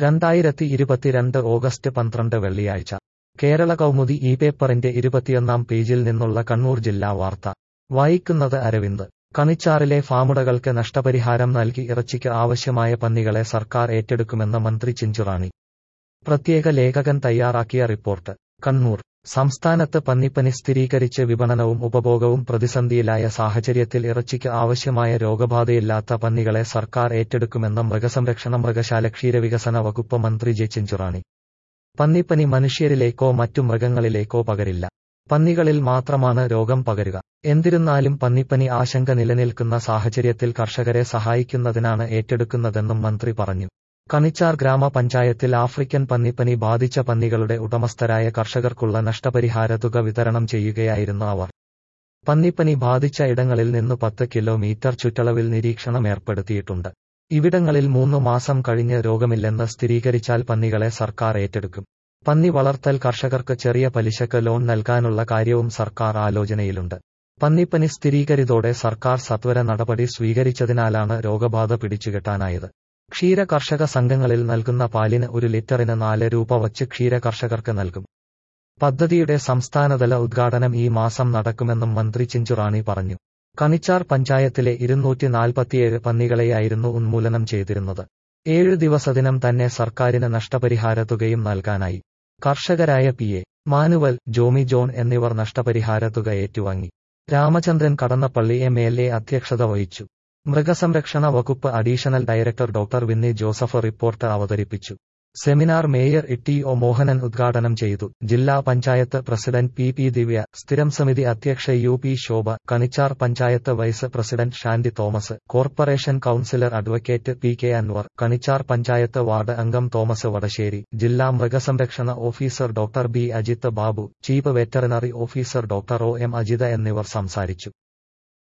രണ്ടായിരത്തി ഇരുപത്തിരണ്ട് ഓഗസ്റ്റ് പന്ത്രണ്ട് വെള്ളിയാഴ്ച കേരള കൗമുദി ഈ പേപ്പറിന്റെ ഇരുപത്തിയൊന്നാം പേജിൽ നിന്നുള്ള കണ്ണൂർ ജില്ലാ വാർത്ത വായിക്കുന്നത് അരവിന്ദ് കണിച്ചാറിലെ ഫാമുടകൾക്ക് നഷ്ടപരിഹാരം നൽകി ഇറച്ചിക്ക് ആവശ്യമായ പന്നികളെ സർക്കാർ ഏറ്റെടുക്കുമെന്ന് മന്ത്രി ചിഞ്ചുറാണി പ്രത്യേക ലേഖകൻ തയ്യാറാക്കിയ റിപ്പോർട്ട് കണ്ണൂർ സംസ്ഥാനത്ത് പന്നിപ്പനി സ്ഥിരീകരിച്ച് വിപണനവും ഉപഭോഗവും പ്രതിസന്ധിയിലായ സാഹചര്യത്തിൽ ഇറച്ചിക്ക് ആവശ്യമായ രോഗബാധയില്ലാത്ത പന്നികളെ സർക്കാർ ഏറ്റെടുക്കുമെന്ന് മൃഗസംരക്ഷണ മൃഗശാല ക്ഷീരവികസന വകുപ്പ് മന്ത്രി ജെ ചിഞ്ചുറാണി പന്നിപ്പനി മനുഷ്യരിലേക്കോ മറ്റു മൃഗങ്ങളിലേക്കോ പകരില്ല പന്നികളിൽ മാത്രമാണ് രോഗം പകരുക എന്നിരുന്നാലും പന്നിപ്പനി ആശങ്ക നിലനിൽക്കുന്ന സാഹചര്യത്തിൽ കർഷകരെ സഹായിക്കുന്നതിനാണ് ഏറ്റെടുക്കുന്നതെന്നും മന്ത്രി പറഞ്ഞു കണിച്ചാർ ഗ്രാമപഞ്ചായത്തിൽ ആഫ്രിക്കൻ പന്നിപ്പനി ബാധിച്ച പന്നികളുടെ ഉടമസ്ഥരായ കർഷകർക്കുള്ള നഷ്ടപരിഹാര തുക വിതരണം ചെയ്യുകയായിരുന്നു അവർ പന്നിപ്പനി ബാധിച്ച ഇടങ്ങളിൽ നിന്ന് പത്ത് കിലോമീറ്റർ ചുറ്റളവിൽ നിരീക്ഷണം ഏർപ്പെടുത്തിയിട്ടുണ്ട് ഇവിടങ്ങളിൽ മൂന്ന് മാസം കഴിഞ്ഞ് രോഗമില്ലെന്ന് സ്ഥിരീകരിച്ചാൽ പന്നികളെ സർക്കാർ ഏറ്റെടുക്കും പന്നി വളർത്തൽ കർഷകർക്ക് ചെറിയ പലിശക്ക് ലോൺ നൽകാനുള്ള കാര്യവും സർക്കാർ ആലോചനയിലുണ്ട് പന്നിപ്പനി സ്ഥിരീകരിതോടെ സർക്കാർ സത്വര നടപടി സ്വീകരിച്ചതിനാലാണ് രോഗബാധ പിടിച്ചുകെട്ടാനായത് ക്ഷീര കർഷക സംഘങ്ങളിൽ നൽകുന്ന പാലിന് ഒരു ലിറ്ററിന് നാല് രൂപ വച്ച് ക്ഷീര കർഷകർക്ക് നൽകും പദ്ധതിയുടെ സംസ്ഥാനതല ഉദ്ഘാടനം ഈ മാസം നടക്കുമെന്നും മന്ത്രി ചിഞ്ചുറാണി പറഞ്ഞു കണിച്ചാർ പഞ്ചായത്തിലെ ഇരുന്നൂറ്റി നാൽപ്പത്തിയേഴ് പന്നികളെയായിരുന്നു ഉന്മൂലനം ചെയ്തിരുന്നത് ഏഴ് ദിവസദിനം തന്നെ സർക്കാരിന് നഷ്ടപരിഹാര തുകയും നൽകാനായി കർഷകരായ P A Manuel Jomy John എന്നിവർ നഷ്ടപരിഹാര തുക ഏറ്റുവാങ്ങി Ramachandran Kadannappally M L A അധ്യക്ഷത വഹിച്ചു മൃഗസംരക്ഷണ വകുപ്പ് additional director doctor Vinny Joseph report അവതരിപ്പിച്ചു seminar mayor E O Mohanan ഉദ്ഘാടനം ചെയ്തു ജില്ലാ panchayat president P P Divya സ്ഥിരം സമിതി അധ്യക്ഷ U P Shobha Kanichar panchayat vice president Shandy Thomas corporation councillor advocate P K Anwar Kanichar panchayat ward അംഗം തോമസ് വടശ്ശേരി ജില്ലാ മൃഗസംരക്ഷണ officer doctor B Ajith Babu chief veterinary officer doctor O M Ajitha എന്നിവർ സംസാരിച്ചു